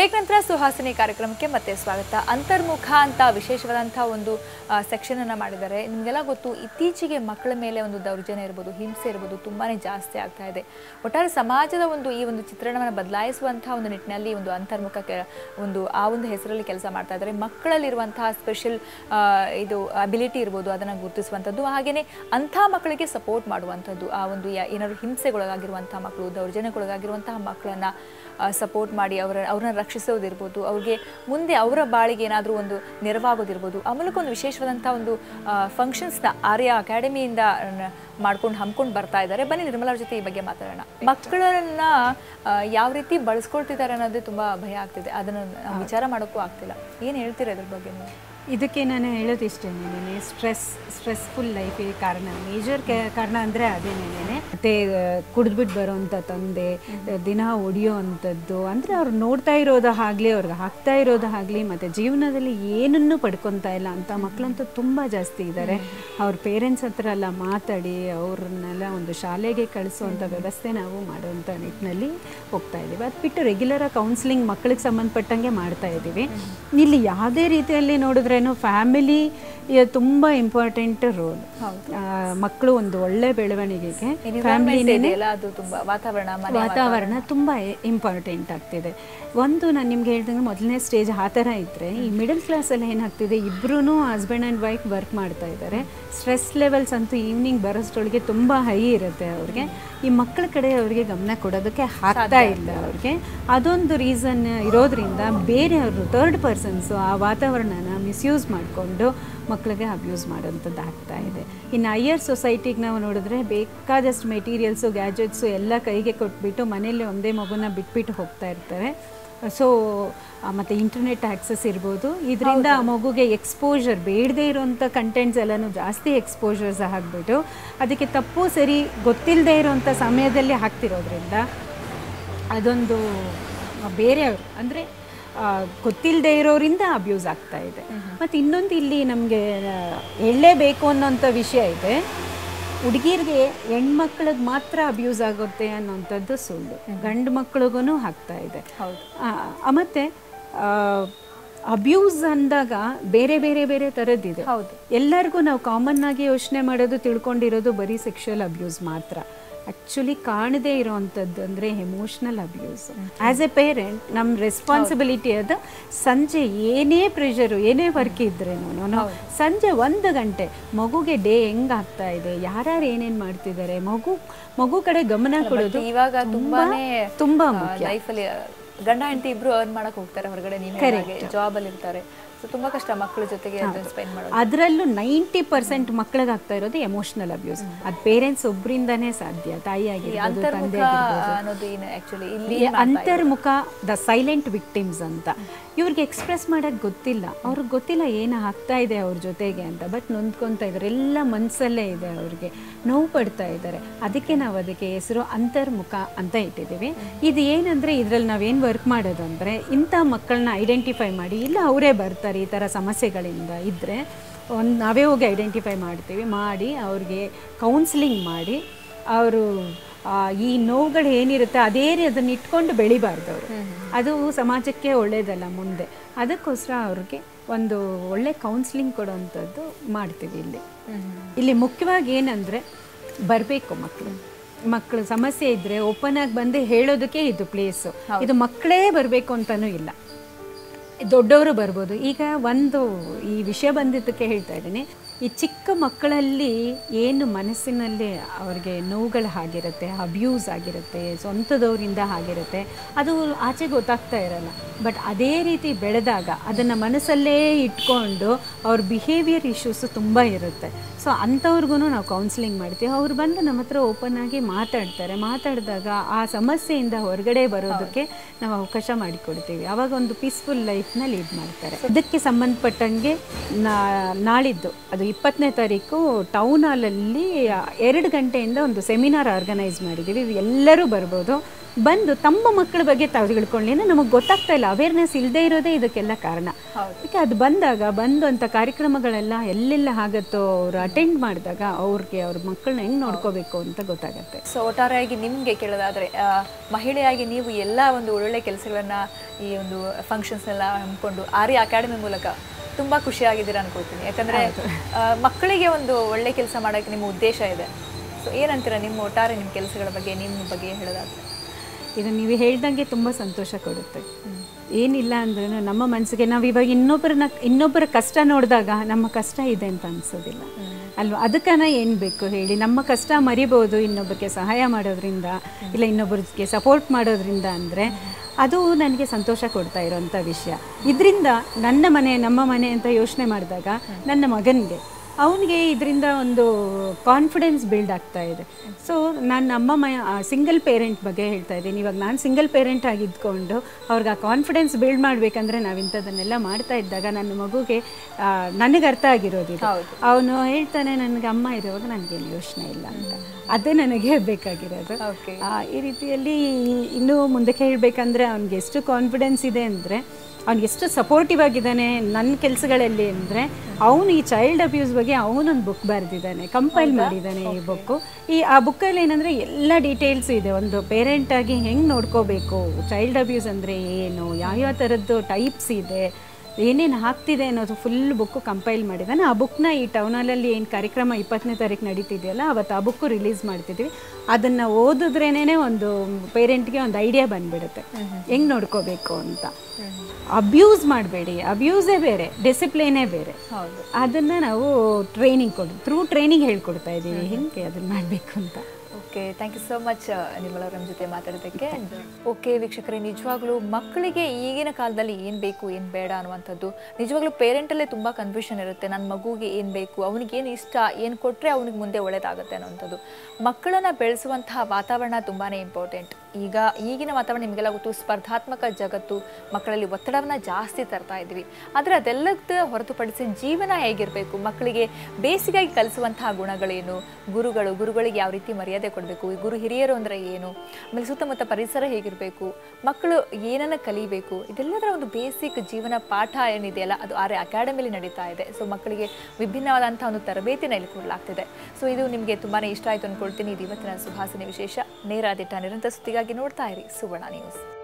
Break ನಂತರ ಸುಹಾಸಿನಿ ಕಾರ್ಯಕ್ರಮಕ್ಕೆ ಮತ್ತೆ ಸ್ವಾಗತ ಅಂತರ್ಮುಖ ಅಂತ ವಿಶೇಷವಾದಂತಹ ಒಂದು ಸೆಕ್ಷನ್ ಅನ್ನ ಮಾಡಿದ್ದಾರೆ ನಿಮಗೆಲ್ಲ ಗೊತ್ತು ಇತ್ತೀಚೆಗೆ ಮಕ್ಕಳ ಮೇಲೆ ಒಂದು ದೌರ್ಜನ್ಯ ಇರ್ಬೋದು ಹಿಂಸೆ ಇರ್ಬೋದು ತುಂಬಾನೇ ಜಾಸ್ತಿ ಆಗ್ತಾ ಇದೆ ಒಟ್ಟಾರೆ ಸಮಾಜದ ಒಂದು ಈ ಒಂದು ಚಿತ್ರಣವನ್ನು ಬದಲಾಯಿಸುವಂತಹ ಒಂದು ನಿಟ್ಟಿನಲ್ಲಿ ಒಂದು ಅಂತರ್ಮುಖ ಕೆ- ಒಂದು ಆ ಒಂದು ಹೆಸರಲ್ಲಿ ಕೆಲಸ ಮಾಡ್ತಾ ಇದ್ದಾರೆ ಮಕ್ಕಳಲ್ಲಿರುವಂತಹ ಸ್ಪೆಷಲ್ ಇದು ಅಬಿಲಿಟಿ ಇರ್ಬೋದು ಅದನ್ನು ಗುರುತಿಸುವಂಥದ್ದು ಹಾಗೆಯೇ ಅಂಥ ಮಕ್ಕಳಿಗೆ ಸಪೋರ್ಟ್ ಮಾಡುವಂಥದ್ದು ಆ ಒಂದು ಯಾ- ಏನಾದ್ರು ಹಿಂಸೆಗೊಳಗಾಗಿರುವಂತಹ ಮಕ್ಕಳು ದೌರ್ಜನ್ಯಕ್ಕೊಳಗಾಗಿರುವಂತಹ ಮಕ್ಕಳನ್ನ ಸಪೋರ್ಟ್ ಮಾಡಿ ಅವರ ಅವ್ರನ್ನ ರಕ್ಷಿಸೋದಿರ್ಬೋದು ಅವ್ರಿಗೆ ಮುಂದೆ ಅವರ ಬಾಳಿಗೆ ಏನಾದರೂ ಒಂದು ನೆರವಾಗೋದಿರ್ಬೋದು ಆ ಮೂಲಕ ಒಂದು ವಿಶೇಷವಾದಂಥ ಒಂದು ಫಂಕ್ಷನ್ಸ್ನ ಆರ್ಯ ಅಕಾಡೆಮಿಯಿಂದ ಮಾಡ್ಕೊಂಡು ಹಮ್ಕೊಂಡು ಬರ್ತಾ ಇದ್ದಾರೆ ಬನ್ನಿ ನಿರ್ಮಲಾ ಅವ್ರ ಜೊತೆ ಈ ಬಗ್ಗೆ ಮಾತಾಡೋಣ ಮಕ್ಕಳನ್ನ ಆ, ಯಾವ ರೀತಿ ಬಳಸ್ಕೊಳ್ತಿದ್ದಾರೆ ಅನ್ನೋದೇ ತುಂಬ ಭಯ ಆಗ್ತಿದೆ ಅದನ್ನು ನಾವು ವಿಚಾರ ಮಾಡೋಕ್ಕೂ ಆಗ್ತಿಲ್ಲ ಏನು ಹೇಳ್ತೀರಾ ಇದ್ರ ಬಗ್ಗೆ ನೀವು ಇದಕ್ಕೆ ನಾನು ಹೇಳೋದು ಇಷ್ಟೇ ನೆನೆ ಸ್ಟ್ರೆಸ್ ಸ್ಟ್ರೆಸ್ಫುಲ್ ಲೈಫಿಗೆ ಕಾರಣ ಮೇಜರ್ ಕಾರಣ ಅಂದರೆ ಅದೇನೇನೆ ಮತ್ತು ಕುಡಿದ್ಬಿಟ್ಟು ಬರೋವಂಥ ತಂದೆ ದಿನ ಹೊಡಿಯೋ ಅಂಥದ್ದು ಅಂದರೆ ಅವ್ರು ನೋಡ್ತಾ ಇರೋದು ಆಗಲಿ ಅವ್ರಿಗೆ ಹಾಕ್ತಾ ಇರೋದು ಆಗಲಿ ಮತ್ತು ಜೀವನದಲ್ಲಿ ಏನನ್ನೂ ಪಡ್ಕೊತಾ ಇಲ್ಲ ಅಂಥ ಮಕ್ಕಳಂತೂ ತುಂಬ ಜಾಸ್ತಿ ಇದ್ದಾರೆ ಅವ್ರ ಪೇರೆಂಟ್ಸ್ ಹತ್ರ ಎಲ್ಲ ಮಾತಾಡಿ ಅವ್ರನ್ನೆಲ್ಲ ಒಂದು ಶಾಲೆಗೆ ಕಳಿಸುವಂಥ ವ್ಯವಸ್ಥೆ ನಾವು ಮಾಡುವಂಥ ನಿಟ್ಟಿನಲ್ಲಿ ಹೋಗ್ತಾ ಇದ್ದೀವಿ ಅದು ಬಿಟ್ಟು ರೆಗ್ಯುಲರಾಗಿ ಕೌನ್ಸಿಲಿಂಗ್ ಮಕ್ಕಳಿಗೆ ಸಂಬಂಧಪಟ್ಟಂಗೆ ಮಾಡ್ತಾ ಇದ್ದೀವಿ ಇಲ್ಲಿ ಯಾವುದೇ ರೀತಿಯಲ್ಲಿ ನೋಡಿದ್ರೇನು ಫ್ಯಾಮಿಲಿ ತುಂಬ ಇಂಪಾರ್ಟೆಂಟ್ ರೋಲ್ ಮಕ್ಕಳು ಒಂದು ಒಳ್ಳೆ ಬೆಳವಣಿಗೆಗೆ Environment ಇದೆಯಲ್ಲ ಅದು ತುಂಬ ವಾತಾವರಣ ಮನೆ ವಾತಾವರಣ ತುಂಬ ಇಂಪಾರ್ಟೆಂಟ್ ಆಗ್ತಿದೆ ಒಂದು ನಾನು ನಿಮ್ಗೆ ಹೇಳ್ದಂಗೆ ಮೊದಲನೇ ಸ್ಟೇಜ್ ಆ ಥರ ಇದ್ದರೆ ಈ ಮಿಡಲ್ ಕ್ಲಾಸಲ್ಲಿ ಏನಾಗ್ತಿದೆ ಇಬ್ಬರೂ ಹಸ್ಬೆಂಡ್ ಆ್ಯಂಡ್ ವೈಫ್ ವರ್ಕ್ ಮಾಡ್ತಾ ಇದ್ದಾರೆ ಸ್ಟ್ರೆಸ್ ಲೆವೆಲ್ಸ್ ಅಂತೂ ಈವ್ನಿಂಗ್ ಬರೋಷ್ಟೊಳಗೆ ತುಂಬ ಹೈ ಇರುತ್ತೆ ಅವ್ರಿಗೆ ಈ ಮಕ್ಕಳ ಕಡೆ ಅವ್ರಿಗೆ ಗಮನ ಕೊಡೋದಕ್ಕೆ ಆಗ್ತಾ ಇಲ್ಲ ಅವ್ರಿಗೆ ಅದೊಂದು ರೀಸನ್ ಇರೋದ್ರಿಂದ ಬೇರೆಯವರು ಥರ್ಡ್ ಪರ್ಸನ್ಸು ಆ ವಾತಾವರಣನ ಮಿಸ್ಯೂಸ್ ಮಾಡಿಕೊಂಡು ಮಕ್ಕಳಿಗೆ ಅಬ್ಯೂಸ್ ಮಾಡೋಂಥದ್ದು ಆಗ್ತಾ ಇದೆ ಇನ್ನು ಹೈಯರ್ ಸೊಸೈಟಿಗೆ ನಾವು ನೋಡಿದ್ರೆ ಬೇಕಾದಷ್ಟು ಮೆಟೀರಿಯಲ್ಸು ಗ್ಯಾಜೆಟ್ಸು ಎಲ್ಲ ಕೈಗೆ ಕೊಟ್ಬಿಟ್ಟು ಮನೇಲಿ ಒಂದೇ ಮಗುನ ಬಿಟ್ಬಿಟ್ಟು ಹೋಗ್ತಾ ಇರ್ತಾರೆ ಸೊ ಮತ್ತು ಇಂಟರ್ನೆಟ್ ಆ್ಯಕ್ಸಸ್ ಇರ್ಬೋದು ಇದರಿಂದ ಆ ಮಗುಗೆ ಎಕ್ಸ್ಪೋಜರ್ ಬೇಡದೇ ಇರೋಂಥ ಕಂಟೆಂಟ್ಸ್ ಎಲ್ಲನೂ ಜಾಸ್ತಿ ಎಕ್ಸ್ಪೋಜರ್ಸ್ ಹಾಕ್ಬಿಟ್ಟು ಅದಕ್ಕೆ ತಪ್ಪು ಸರಿ ಗೊತ್ತಿಲ್ಲದೆ ಇರೋಂಥ ಸಮಯದಲ್ಲಿ ಹಾಕ್ತಿರೋದ್ರಿಂದ ಅದೊಂದು ಬೇರೆಯವರು ಅಂದರೆ ಗೊತ್ತಿಲ್ಲದೆ ಇರೋರಿಂದ ಅಬ್ಯೂಸ್ ಆಗ್ತಾ ಇದೆ ಮತ್ತು ಇನ್ನೊಂದು ಇಲ್ಲಿ ನಮಗೆ ಹೇಳಲೇಬೇಕು ಅನ್ನೋಂಥ ವಿಷಯ ಇದೆ ಹುಡುಗಿರಿಗೆ ಹೆಣ್ಮಕ್ಳಿಗೆ ಮಾತ್ರ ಅಬ್ಯೂಸ್ ಆಗುತ್ತೆ ಅನ್ನೋಂಥದ್ದು ಸುಳ್ಳು ಗಂಡು ಮಕ್ಳಿಗೂ ಆಗ್ತಾ ಇದೆ ಹೌದು. ಆ, ಮತ್ತೆ ಅಬ್ಯೂಸ್ ಅಂದಾಗ ಬೇರೆ ಬೇರೆ ಬೇರೆ ಥರದ್ದಿದೆ ಹೌದು. ಎಲ್ಲರಿಗೂ ನಾವು ಕಾಮನ್ ಆಗಿ ಯೋಚನೆ ಮಾಡೋದು ತಿಳ್ಕೊಂಡಿರೋದು ಬರೀ ಸೆಕ್ಷುವಲ್ ಅಬ್ಯೂಸ್ ಮಾತ್ರ ಆ್ಯಕ್ಚುಲಿ ಕಾಣದೇ ಇರೋವಂಥದ್ದು ಅಂದರೆ emotional abuse as a parent ನಮ್ಮ ರೆಸ್ಪಾನ್ಸಿಬಿಲಿಟಿ ಅದು ಸಂಜೆ ಏನೇ ಪ್ರೆಷರು ಏನೇ ವರ್ಕ್ ಇದ್ರೇನು ನಾವು ಸಂಜೆ ಒಂದು ಗಂಟೆ ಮಗುಗೆ ಡೇ ಹೆಂಗಾಗ್ತಾ ಇದೆ ಯಾರ್ಯಾರು ಏನೇನು ಮಾಡ್ತಿದ್ದಾರೆ ಮಗು ಮಗು ಕಡೆ ಗಮನ ಕೊಡೋದು ಇವಾಗ ತುಂಬಾನೇ ತುಂಬಾ ಮುಖ್ಯ ಲೈಫಲ್ಲಿ ಗಂಡ ಹೆಂಡತಿ ಇಬ್ರು ಅರ್ನ್ ಮಾಡಕ್ ಹೋಗ್ತಾರೆ ಹೊರಗಡೆ ನೀವು ಜಾಬ್ ಅಲ್ಲಿ ಇರ್ತಾರೆ ಸೊ ತುಂಬಾ ಕಷ್ಟ ಮಕ್ಕಳ ಜೊತೆಗೆ ಸ್ಪೆಂಡ್ ಮಾಡೋದು ಅದರಲ್ಲೂ ನೈಂಟಿ ಪರ್ಸೆಂಟ್ ಮಕ್ಕಳಿಗೆ ಆಗ್ತಾ ಇರೋದು ಎಮೋಷನಲ್ ಅಬ್ಯೂಸ್ ಅದು ಪೇರೆಂಟ್ಸ್ ಒಬ್ಬರಿಂದನೇ ಸಾಧ್ಯ ತಾಯಿ ಆಗಿರ್ಬೋದು ಅಂತರ್ಮುಖ ತಂದೆ ಆಗಿರ್ಬೋದು ಅನ್ನೋದು ಏನು ಆಕ್ಚುಲಿ ಇಲ್ಲಿ ಈ ಅಂತರ್ಮುಖ ದ ಸೈಲೆಂಟ್ ವಿಕ್ಟಿಮ್ಸ್ ಅಂತ ಇವ್ರಿಗೆ ಎಕ್ಸ್ಪ್ರೆಸ್ ಮಾಡೋಕ್ಕೆ ಗೊತ್ತಿಲ್ಲ ಅವ್ರಿಗೆ ಗೊತ್ತಿಲ್ಲ ಏನು ಆಗ್ತಾ ಇದೆ ಅವ್ರ ಜೊತೆಗೆ ಅಂತ ಬಟ್ ನೊಂದ್ಕೊತಾ ಇದ್ದಾರೆ ಎಲ್ಲ ಮನಸ್ಸಲ್ಲೇ ಇದೆ ಅವ್ರಿಗೆ ನೋವು ಪಡ್ತಾ ಇದ್ದಾರೆ ಅದಕ್ಕೆ ನಾವು ಅದಕ್ಕೆ ಹೆಸರು ಅಂತರ್ಮುಖ ಅಂತ ಇಟ್ಟಿದ್ದೀವಿ ಇದು ಏನಂದರೆ ಇದರಲ್ಲಿ ನಾವೇನು ವರ್ಕ್ ಮಾಡೋದು ಅಂದರೆ ಇಂಥ ಮಕ್ಕಳನ್ನ ಐಡೆಂಟಿಫೈ ಮಾಡಿ ಇಲ್ಲ ಅವರೇ ಬರ್ತಾರೆ ಈ ಥರ ಸಮಸ್ಯೆಗಳಿಂದ ಇದ್ದರೆ ಒಂದು ನಾವೇ ಹೋಗಿ ಐಡೆಂಟಿಫೈ ಮಾಡ್ತೀವಿ ಮಾಡಿ ಅವ್ರಿಗೆ ಕೌನ್ಸಿಲಿಂಗ್ ಮಾಡಿ ಅವರು ಈ ನೋವುಗಳು ಏನಿರುತ್ತೆ ಅದೇ ರೀ ಅದನ್ನ ಇಟ್ಕೊಂಡು ಬೆಳಿಬಾರ್ದು ಅವರು ಅದು ಸಮಾಜಕ್ಕೆ ಒಳ್ಳೇದಲ್ಲ ಮುಂದೆ ಅದಕ್ಕೋಸ್ಕರ ಅವ್ರಿಗೆ ಒಂದು ಒಳ್ಳೆ ಕೌನ್ಸಿಲಿಂಗ್ ಕೊಡೋವಂಥದ್ದು ಮಾಡ್ತೀವಿ ಇಲ್ಲಿ ಇಲ್ಲಿ ಮುಖ್ಯವಾಗಿ ಏನಂದರೆ ಬರಬೇಕು ಮಕ್ಕಳು ಮಕ್ಕಳು ಸಮಸ್ಯೆ ಇದ್ದರೆ ಓಪನ್ ಆಗಿ ಬಂದು ಹೇಳೋದಕ್ಕೆ ಇದು ಪ್ಲೇಸು ಇದು ಮಕ್ಕಳೇ ಬರಬೇಕು ಅಂತಲೂ ಇಲ್ಲ ದೊಡ್ಡವರು ಬರ್ಬೋದು ಈಗ ಒಂದು ಈ ವಿಷಯ ಬಂದಿದ್ದಕ್ಕೆ ಹೇಳ್ತಾ ಇದ್ದೀನಿ ಈ ಚಿಕ್ಕ ಮಕ್ಕಳಲ್ಲಿ ಏನು ಮನಸ್ಸಿನಲ್ಲಿ ಅವ್ರಿಗೆ ನೋವುಗಳು ಆಗಿರುತ್ತೆ ಅಬ್ಯೂಸ್ ಆಗಿರುತ್ತೆ ಸ್ವಂತದವರಿಂದ ಆಗಿರುತ್ತೆ ಅದು ಆಚೆ ಗೊತ್ತಾಗ್ತಾ ಇರಲ್ಲ ಬಟ್ ಅದೇ ರೀತಿ ಬೆಳೆದಾಗ ಅದನ್ನು ಮನಸ್ಸಲ್ಲೇ ಇಟ್ಕೊಂಡು ಅವ್ರ ಬಿಹೇವಿಯರ್ ಇಶ್ಯೂಸು ತುಂಬ ಇರುತ್ತೆ ಸೊ ಅಂಥವ್ರಿಗೂ ನಾವು ಕೌನ್ಸಿಲಿಂಗ್ ಮಾಡ್ತೀವಿ ಅವ್ರು ಬಂದು ನಮ್ಮ ಹತ್ರ ಓಪನ್ ಆಗಿ ಮಾತಾಡ್ತಾರೆ ಮಾತಾಡಿದಾಗ ಆ ಸಮಸ್ಯೆಯಿಂದ ಹೊರಗಡೆ ಬರೋದಕ್ಕೆ ನಾವು ಅವಕಾಶ ಮಾಡಿಕೊಡ್ತೀವಿ ಆವಾಗ ಒಂದು ಪೀಸ್ಫುಲ್ ಲೈಫ್ನ ಲೀಡ್ ಮಾಡ್ತಾರೆ ಇದಕ್ಕೆ ಸಂಬಂಧಪಟ್ಟಂಗೆ ನಾ- ನಾಳಿದ್ದು ಅದು ಇಪ್ಪತ್ತನೇ ತಾರೀಕು ಟೌನ್ ಹಾಲಲ್ಲಿ ಎರಡು ಗಂಟೆಯಿಂದ ಒಂದು ಸೆಮಿನಾರ್ ಆರ್ಗನೈಸ್ ಮಾಡಿದ್ದೀವಿ ಇದು ಎಲ್ಲರೂ ಬರ್ಬೋದು ಬಂದು ತಮ್ಮ ಮಕ್ಕಳ ಬಗ್ಗೆ ತಾವು ತಿಳ್ಕೊಳ್ಳಿ ಅಂದ್ರೆ ನಮಗೆ ಗೊತ್ತಾಗ್ತಾ ಇಲ್ಲ ಅವೇರ್ನೆಸ್ ಇಲ್ಲದೆ ಇರೋದೇ ಇದಕ್ಕೆಲ್ಲ ಕಾರಣ ಹೌದು. ಅದಕ್ಕೆ ಅದು ಬಂದಾಗ ಬಂದು ಅಂತ ಕಾರ್ಯಕ್ರಮಗಳೆಲ್ಲ ಎಲ್ಲೆಲ್ಲ ಆಗತ್ತೋ ಅವ್ರು ಅಟೆಂಡ್ ಮಾಡಿದಾಗ ಅವ್ರಿಗೆ ಅವ್ರ ಮಕ್ಕಳನ್ನ ಹೆಂಗೆ ನೋಡ್ಕೋಬೇಕು ಅಂತ ಗೊತ್ತಾಗತ್ತೆ ಸೊ ಒಟ್ಟಾರೆಯಾಗಿ ನಿಮಗೆ ಕೇಳೋದಾದ್ರೆ ಆ, ಮಹಿಳೆಯಾಗಿ ನೀವು ಎಲ್ಲ ಒಂದು ಒಳ್ಳೊಳ್ಳೆ ಕೆಲಸಗಳನ್ನ ಈ ಒಂದು ಫಂಕ್ಷನ್ಸ್ ಎಲ್ಲ ಹಮ್ಮಿಕೊಂಡು ಆರ್ಯ ಅಕಾಡೆಮಿ ಮೂಲಕ ತುಂಬಾ ಖುಷಿಯಾಗಿದ್ದೀರಾ ಅನ್ಕೊಳ್ತೀನಿ ಯಾಕಂದ್ರೆ ಆ, ಮಕ್ಕಳಿಗೆ ಒಂದು ಒಳ್ಳೆ ಕೆಲಸ ಮಾಡೋಕ್ಕೆ ನಿಮ್ಮ ಉದ್ದೇಶ ಇದೆ ಸೊ ಏನಂತೀರಾ ನಿಮ್ಮ ಒಟ್ಟಾರೆ ನಿಮ್ಮ ಕೆಲಸಗಳ ಬಗ್ಗೆ ನಿಮ್ಮ ಬಗ್ಗೆ ಹೇಳೋದಾದ್ರೆ ಇದು ನೀವು ಹೇಳ್ದಂಗೆ ತುಂಬ ಸಂತೋಷ ಕೊಡುತ್ತೆ ಏನಿಲ್ಲ ಅಂದ್ರೂ ನಮ್ಮ ಮನಸ್ಸಿಗೆ ನಾವು ಇವಾಗ ಇನ್ನೊಬ್ಬರನ್ನ ಇನ್ನೊಬ್ಬರ ಕಷ್ಟ ನೋಡಿದಾಗ ನಮ್ಮ ಕಷ್ಟ ಇದೆ ಅಂತ ಅನ್ಸೋದಿಲ್ಲ ಅಲ್ವಾ ಅದಕ್ಕನ ಏನು ಬೇಕು ಹೇಳಿ ನಮ್ಮ ಕಷ್ಟ ಮರಿಬೋದು ಇನ್ನೊಬ್ಬರಿಗೆ ಸಹಾಯ ಮಾಡೋದ್ರಿಂದ ಇಲ್ಲ ಇನ್ನೊಬ್ಬರಿಗೆ ಸಪೋರ್ಟ್ ಮಾಡೋದ್ರಿಂದ ಅಂದರೆ ಅದು ನನಗೆ ಸಂತೋಷ ಕೊಡ್ತಾ ಇರೋಂಥ ವಿಷಯ ಇದರಿಂದ ನನ್ನ ಮನೆ ನಮ್ಮ ಮನೆ ಅಂತ ಯೋಚನೆ ಮಾಡಿದಾಗ ನನ್ನ ಮಗನಿಗೆ ಅವನಿಗೆ ಇದರಿಂದ ಒಂದು ಕಾನ್ಫಿಡೆನ್ಸ್ ಬಿಲ್ಡ್ ಆಗ್ತಾ ಇದೆ ಸೊ ನಾನು ನಮ್ಮ ಮ ಸಿಂಗಲ್ ಪೇರೆಂಟ್ ಬಗ್ಗೆ ಹೇಳ್ತಾ ಇದ್ದೀನಿ ಇವಾಗ ನಾನು ಸಿಂಗಲ್ ಪೇರೆಂಟ್ ಆಗಿದ್ಕೊಂಡು ಅವ್ರಿಗೆ ಆ ಕಾನ್ಫಿಡೆನ್ಸ್ ಬಿಲ್ಡ್ ಮಾಡಬೇಕಂದ್ರೆ ನಾವು ಇಂಥದ್ದನ್ನೆಲ್ಲ ಮಾಡ್ತಾ ಇದ್ದಾಗ ನನ್ನ ಮಗುಗೆ ಆ, ನನಗೆ ಅರ್ಥ ಆಗಿರೋದಿಲ್ಲ ಹೌದು. ಅವನು ಹೇಳ್ತಾನೆ ನನಗೆ ಅಮ್ಮ ಇರುವಾಗ ನನಗೇನು ಯೋಚನೆ ಇಲ್ಲ ಅಂತ ಅದೇ ನನಗೆ ಬೇಕಾಗಿರೋದು ಓಕೆ ಆ, ಈ ರೀತಿಯಲ್ಲಿ ಇನ್ನೂ ಮುಂದಕ್ಕೆ ಹೇಳಬೇಕಂದ್ರೆ ಅವ್ನಿಗೆ ಎಷ್ಟು ಕಾನ್ಫಿಡೆನ್ಸ್ ಇದೆ ಅಂದರೆ ಅವ್ನಿಗೆ ಎಷ್ಟು ಸಪೋರ್ಟಿವ್ ಆಗಿದ್ದಾನೆ ನನ್ನ ಕೆಲಸಗಳಲ್ಲಿ ಅಂದರೆ ಅವನು ಈ ಚೈಲ್ಡ್ ಅಬ್ಯೂಸ್ ಬಗ್ಗೆ ಅವನೊಂದು ಬುಕ್ ಬರೆದಿದ್ದಾನೆ ಕಂಪೈಲ್ ಮಾಡಿದ್ದಾನೆ ಈ ಬುಕ್ಕು ಈ ಆ ಬುಕ್ಕಲ್ಲಿ ಏನಂದರೆ ಎಲ್ಲ ಡೀಟೇಲ್ಸ್ ಇದೆ ಒಂದು ಪೇರೆಂಟ್ ಆಗಿ ಹೆಂಗೆ ನೋಡ್ಕೋಬೇಕು ಚೈಲ್ಡ್ ಅಬ್ಯೂಸ್ ಅಂದರೆ ಏನು ಯಾವ್ಯಾವ ಥರದ್ದು ಟೈಪ್ಸ್ ಇದೆ ಏನೇನು ಆಗ್ತಿದೆ ಅನ್ನೋದು ಫುಲ್ ಬುಕ್ಕು ಕಂಪೈಲ್ ಮಾಡಿದ್ದಾನೆ ಆ ಬುಕ್ನ ಈ ಟೌನಲ್ಲಿ ಏನು ಕಾರ್ಯಕ್ರಮ ಇಪ್ಪತ್ತನೇ ತಾರೀಕು ನಡೀತಿದೆಯಲ್ಲ ಅವತ್ತು ಆ ಬುಕ್ಕು ರಿಲೀಸ್ ಮಾಡ್ತಿದ್ವಿ ಅದನ್ನು ಓದಿದ್ರೇನೆ ಒಂದು ಪೇರೆಂಟ್ಗೆ ಒಂದು ಐಡಿಯಾ ಬಂದ್ಬಿಡುತ್ತೆ ಹೆಂಗೆ ನೋಡ್ಕೋಬೇಕು ಅಂತ ಅಬ್ಯೂಸ್ ಮಾಡಬೇಡಿ ಅಬ್ಯೂಸೇ ಬೇರೆ ಡಿಸಿಪ್ಲಿನೇ ಬೇರೆ ಹೌದು ಅದನ್ನು ನಾವು ಟ್ರೈನಿಂಗ್ ಕೊಡ್ ಥ್ರೂ ಟ್ರೈನಿಂಗ್ ಹೇಳ್ಕೊಡ್ತಾ ಇದ್ದೀವಿ ಹೆಂಗೆ ಅದನ್ನು ಮಾಡಬೇಕು ಅಂತ okay thank you so much ನಿರ್ಮಲವ್ರ ನಮ್ಮ ಜೊತೆ ಮಾತಾಡೋದಕ್ಕೆ ಓಕೆ ವೀಕ್ಷಕರೇ ನಿಜವಾಗ್ಲೂ ಮಕ್ಕಳಿಗೆ ಈಗಿನ ಕಾಲದಲ್ಲಿ ಏನು ಬೇಕು ಏನು ಬೇಡ ಅನ್ನುವಂಥದ್ದು ನಿಜವಾಗ್ಲೂ ಪೇರೆಂಟಲ್ಲೇ ತುಂಬ ಕನ್ಫ್ಯೂಷನ್ ಇರುತ್ತೆ ನನ್ನ ಮಗುಗೆ ಏನು ಬೇಕು ಅವನಿಗೆ ಏನು ಇಷ್ಟ ಏನು ಕೊಟ್ಟರೆ ಅವನಿಗೆ ಮುಂದೆ ಒಳ್ಳೇದಾಗುತ್ತೆ ಅನ್ನೋವಂಥದ್ದು ಮಕ್ಕಳನ್ನು ಬೆಳೆಸುವಂತಹ ವಾತಾವರಣ ತುಂಬಾ ಇಂಪಾರ್ಟೆಂಟ್ ಈಗ ಈಗಿನ ವಾತಾವರಣ ನಿಮಗೆಲ್ಲ ಗೊತ್ತು ಸ್ಪರ್ಧಾತ್ಮಕ ಜಗತ್ತು ಮಕ್ಕಳಲ್ಲಿ ಒತ್ತಡವನ್ನು ಜಾಸ್ತಿ ತರ್ತಾ ಇದ್ವಿ ಆದರೆ ಅದೆಲ್ಲದ ಹೊರತುಪಡಿಸಿ ಜೀವನ ಹೇಗಿರಬೇಕು ಮಕ್ಕಳಿಗೆ ಬೇಸಿಗಾಗಿ ಕಲಿಸುವಂತಹ ಗುಣಗಳೇನು ಗುರುಗಳು ಗುರುಗಳಿಗೆ ಯಾವ ರೀತಿ ಮರ್ಯಾದೆ ಕೊಡಬೇಕು ಈ ಗುರು ಹಿರಿಯರು ಅಂದರೆ ಏನು ಆಮೇಲೆ ಸುತ್ತಮುತ್ತ ಪರಿಸರ ಹೇಗಿರಬೇಕು ಮಕ್ಕಳು ಏನನ್ನು ಕಲಿಬೇಕು ಇದೆಲ್ಲದರ ಒಂದು ಬೇಸಿಕ್ ಜೀವನ ಪಾಠ ಏನಿದೆಯಲ್ಲ ಅದು ಆರ್ಯ ಅಕಾಡೆಮಿಲಿ ನಡೀತಾ ಇದೆ ಸೊ ಮಕ್ಕಳಿಗೆ ವಿಭಿನ್ನವಾದಂಥ ಒಂದು ತರಬೇತಿನ ಇಲ್ಲಿ ಕೊಡಲಾಗ್ತಿದೆ ಸೊ ಇದು ನಿಮಗೆ ತುಂಬಾ ಇಷ್ಟ ಆಯಿತು ಅಂದ್ಕೊಳ್ತೀನಿ ಇದು ಇವತ್ತಿನ ಸುಹಾಸಿನಿ ವಿಶೇಷ ನೇರ ದಿಟ್ಟ ನಿರಂತರ ಸುದ್ದಿಗಾಗಿ ನೋಡ್ತಾ ಇರಿ ಸುವರ್ಣ ನ್ಯೂಸ್